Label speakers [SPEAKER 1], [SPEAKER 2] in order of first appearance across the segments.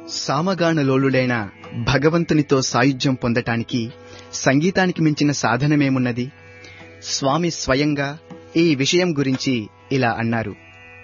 [SPEAKER 1] సామగానలోలుడైన భగవంతునితో సాయుధ్యం పొందటానికి సంగీతానికి మించిన సాధనమేమున్నది స్వామి స్వయంగా ఈ విషయం గురించి ఇలా అన్నారు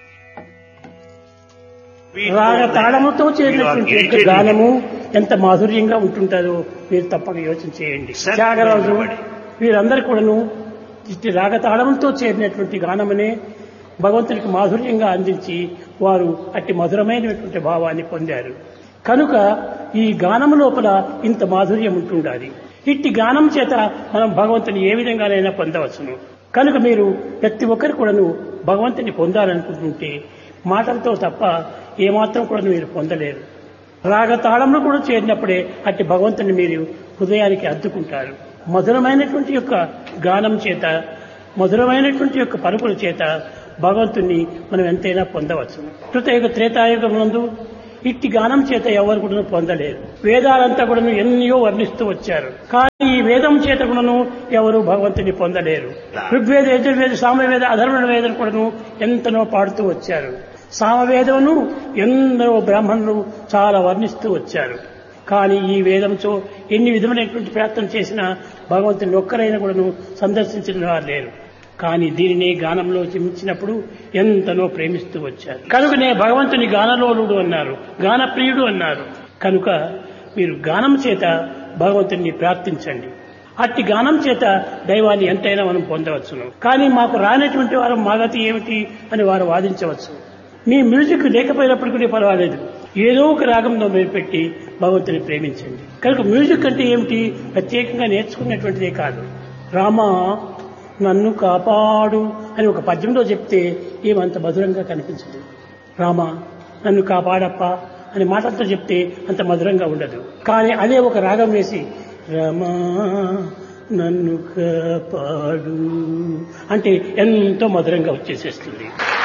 [SPEAKER 2] రాగ తాళముతో చేరినటువంటి యొక్క గానము ఎంత మాధుర్యంగా ఉంటుంటుందో మీరు తప్పక యోచన చేయండి త్యాగరాజు వీరందరూ కూడాను ఇట్టి రాగ తాళంతో చేరినటువంటి గానమనే భగవంతునికి మాధుర్యంగా అందించి వారు అట్టి మధురమైనటువంటి భావాన్ని పొందారు కనుక ఈ గానం లోపల ఇంత మాధుర్యం ఉంటుండాలి ఇట్టి గానం చేత మనం భగవంతుని ఏ విధంగానైనా పొందవచ్చును కనుక మీరు ప్రతి ఒక్కరు కూడాను భగవంతుని పొందాలనుకుంటుంటే మాటలతో తప్ప ఏమాత్రం కూడా మీరు పొందలేరు రాగ తాళంలో కూడా చేరినప్పుడే అట్టి భగవంతుని మీరు హృదయానికి అద్దుకుంటారు మధురమైనటువంటి యొక్క గానం చేత మధురమైనటువంటి యొక్క పలుకుల చేత భగవంతుణ్ణి మనం ఎంతైనా పొందవచ్చు కృతయుగ త్రేతాయుగం నందు ఇట్టి గానం చేత ఎవరు కూడా పొందలేరు వేదాలంతా కూడా ఎన్నో వర్ణిస్తూ వచ్చారు కానీ ఈ వేదం చేత కూడాను ఎవరు భగవంతుని పొందలేరు ఋగ్వేద యజుర్వేద సామవేద అధర్వణ వేదం కూడాను ఎంతనో పాడుతూ వచ్చారు సామవేదమును ఎందరో బ్రాహ్మణులు చాలా వర్ణిస్తూ వచ్చారు కానీ ఈ వేదంతో ఎన్ని విధమైనటువంటి ప్రయత్నం చేసినా భగవంతుని ఒక్కరైనా కూడాను సందర్శించిన వారు లేరు కానీ దీనినే గానంలో చిమించినప్పుడు ఎంతనో ప్రేమిస్తూ వచ్చారు కనుకనే భగవంతుని గానలోలుడు అన్నారు గానప్రియుడు అన్నారు కనుక మీరు గానం చేత భగవంతుని ప్రార్థించండి అట్టి గానం చేత దైవాన్ని ఎంతైనా మనం పొందవచ్చును కానీ మాకు రానటువంటి వారు మాగతి ఏమిటి అని వారు వాదించవచ్చు మీ మ్యూజిక్ లేకపోయినప్పటికీ పర్వాలేదు ఏదో ఒక రాగంలో మీరు పెట్టి భగవంతుని ప్రేమించండి కనుక మ్యూజిక్ అంటే ఏమిటి ప్రత్యేకంగా నేర్చుకున్నటువంటిదే కాదు రామా నన్ను కాపాడు అని ఒక పద్యంలో చెప్తే ఏమంత మధురంగా కనిపించదు రామ నన్ను కాపాడప్ప అని మాటలతో చెప్తే అంత మధురంగా ఉండదు కానీ అదే ఒక రాగం వేసి రమా నన్ను కాపాడు అంటే ఎంతో మధురంగా వచ్చేసేస్తుంది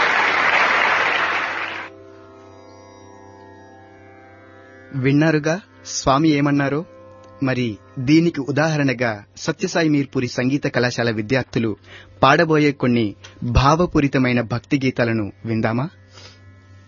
[SPEAKER 1] విన్నారుగా స్వామి ఏమన్నారో మరి దీనికి ఉదాహరణగా సత్యసాయి మీర్పురి సంగీత కళాశాల విద్యార్థులు పాడబోయే కొన్ని భావపూరితమైన భక్తి గీతాలను విందామా